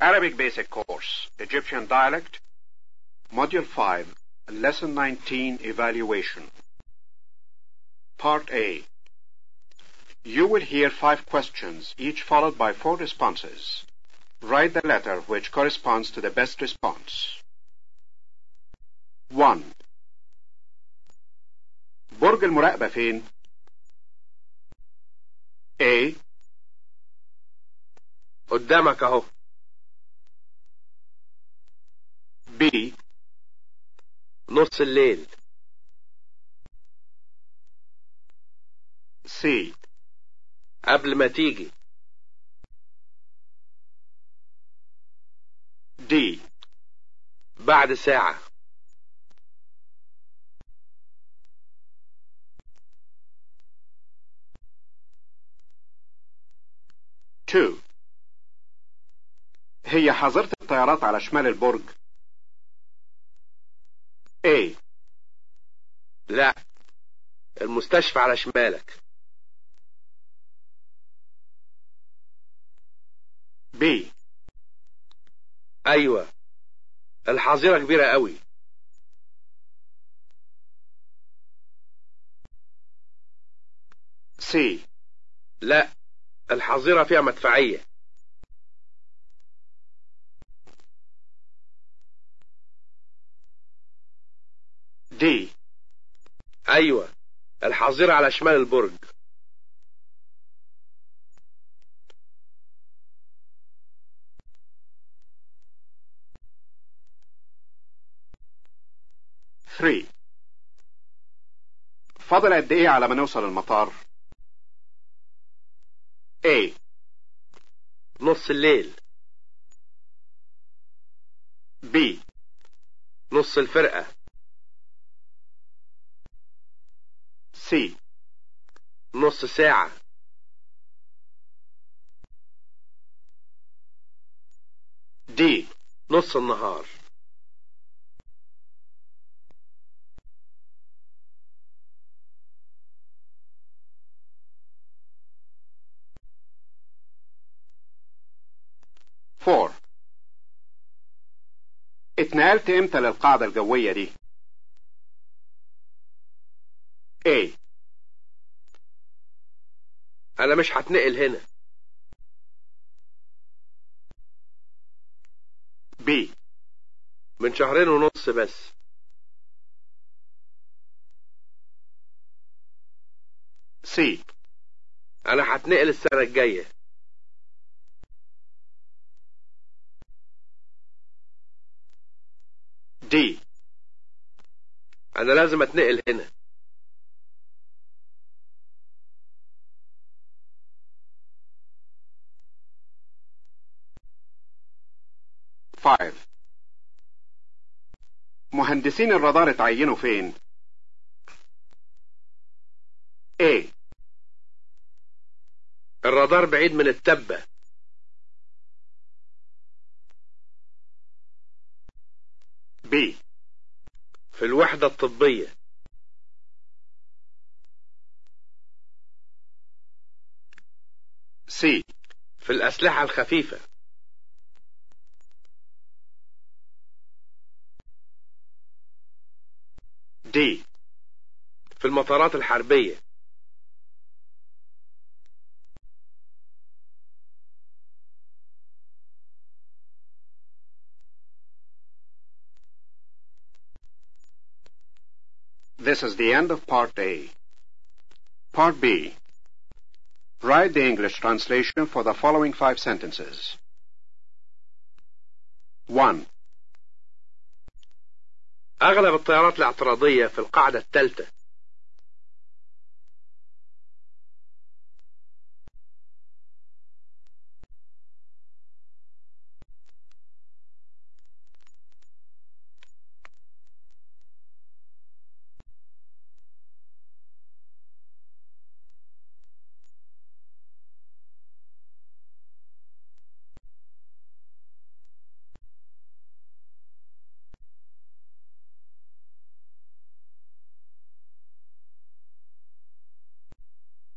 Arabic Basic Course, Egyptian Dialect, Module 5, Lesson 19, Evaluation. Part A. You will hear five questions, each followed by four responses. Write the letter which corresponds to the best response. 1. برج المراقبة فين؟ A. قدامك اهو B. نص الليل C. قبل ما تيجي D. بعد ساعة Two. هي حظيرة الطيارات على شمال البرج A. لا المستشفى على شمالك B. ايوه الحظيرة كبيرة قوي C. لا الحظيرة فيها مدفعية D. ايوه الحظيرة على شمال البرج Three. فاضل قد ايه على ما نوصل المطار A. نص الليل B. نص الفرقة C. نص ساعة D. نص النهار Four. اتنقلت امتى للقاعدة الجوية دي A. انا مش هتنقل هنا B. من شهرين ونص بس C. انا هتنقل السنة الجاية D. انا لازم اتنقل هنا Five. مهندسين الرادار اتعينوا فين A. الرادار بعيد من التبة B. في الوحدة الطبية C. في الأسلحة الخفيفة D. في المطارات الحربية This is the end of Part A. Part B. Write the English translation for the following five sentences. 1. أغلب الطيارات الاعتراضية في القاعدة الثالثة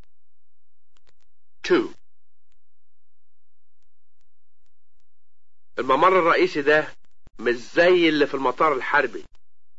Two. الممر الرئيسي ده مش زي اللي في المطار الحربي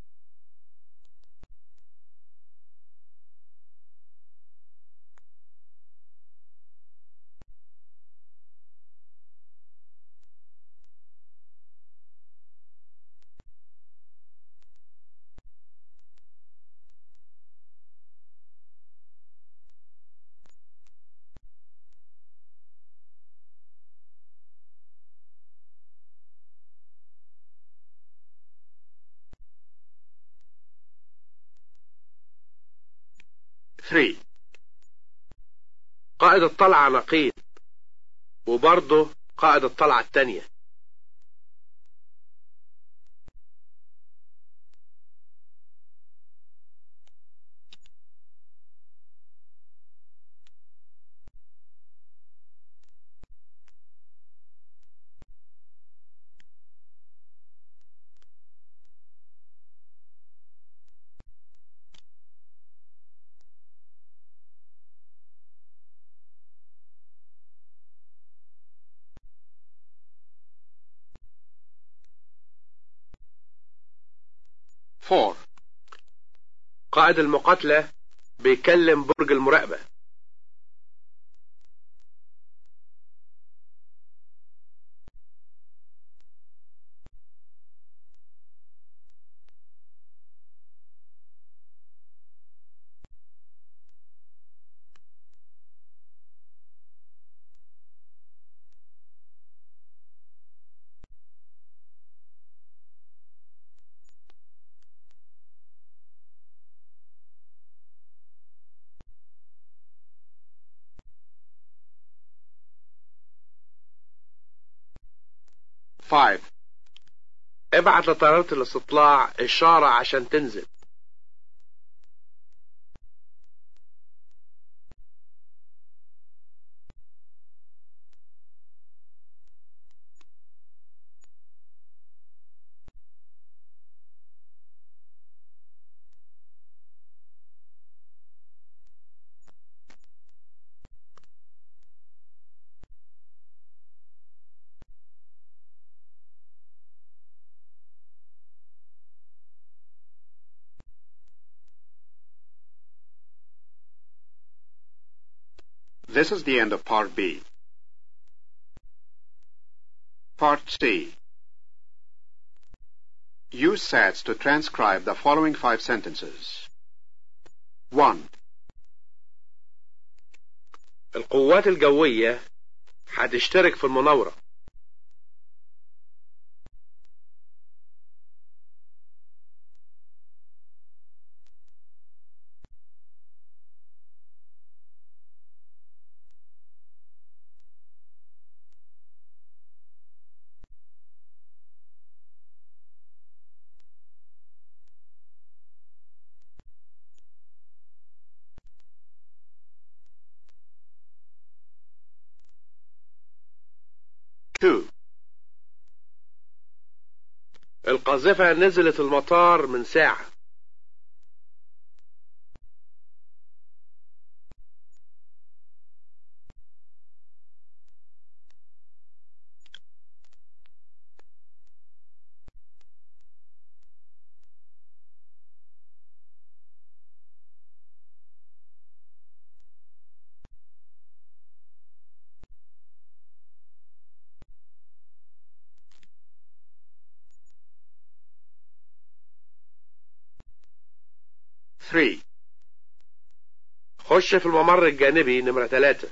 Three. قائد الطلعة نقيب وبرضه قائد الطلعة التانية Four. قائد المقاتلة بيكلم برج المراقبة Five. ابعت لطيارة الاستطلاع إشارة عشان تنزل This is the end of Part B. Part C. Use sets to transcribe the following five sentences. 1. القوات الجوية هتشترك في المناورة Two. القاذفة نزلت المطار من ساعة Three. خش في الممر الجانبي نمرة ثلاثة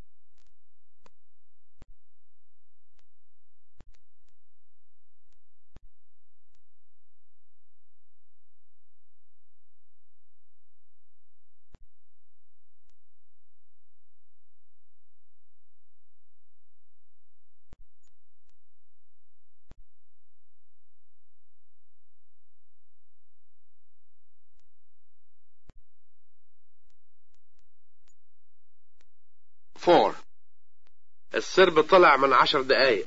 Four. السرب طلع من عشر دقايق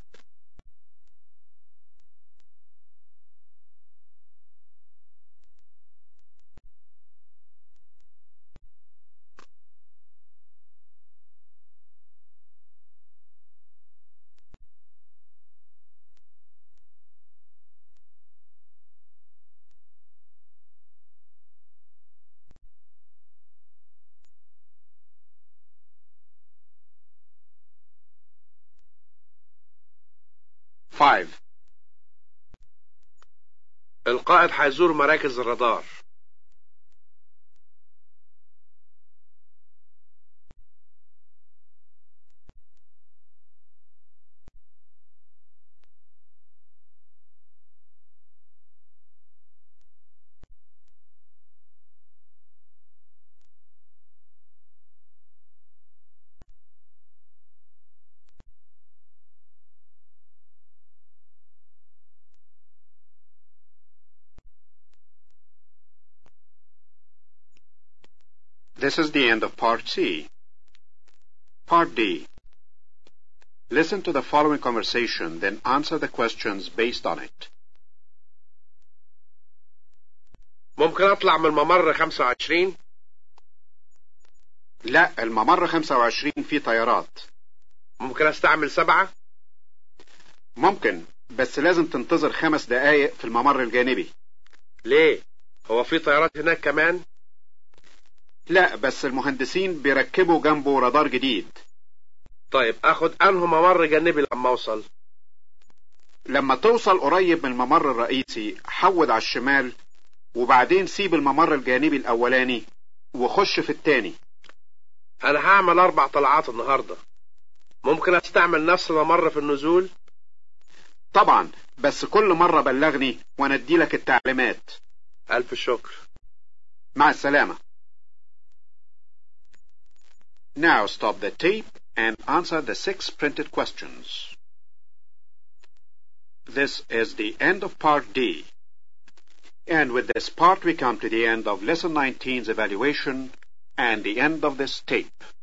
5. القائد هيزور مراكز الرادار This is the end of Part C. Part D. Listen to the following conversation, then answer the questions based on it. ممكن اطلع من الممر 25 لا الممر 25 فيه طيارات ممكن استعمل سبعة ممكن بس لازم تنتظر خمس دقايق في الممر الجانبي ليه هو في طيارات هناك كمان لا بس المهندسين بيركبوا جنبه رادار جديد طيب اخد انه ممر جانبي لما اوصل لما توصل قريب من الممر الرئيسي حود على الشمال وبعدين سيب الممر الجانبي الأولاني وخش في التاني انا هعمل اربع طلعات النهاردة ممكن استعمل نفس الممر في النزول طبعا بس كل مرة بلغني وانا اديلك التعليمات الف شكر مع السلامة Now stop the tape and answer the six printed questions. This is the end of Part D. And with this part we come to the end of Lesson 19's evaluation and the end of this tape.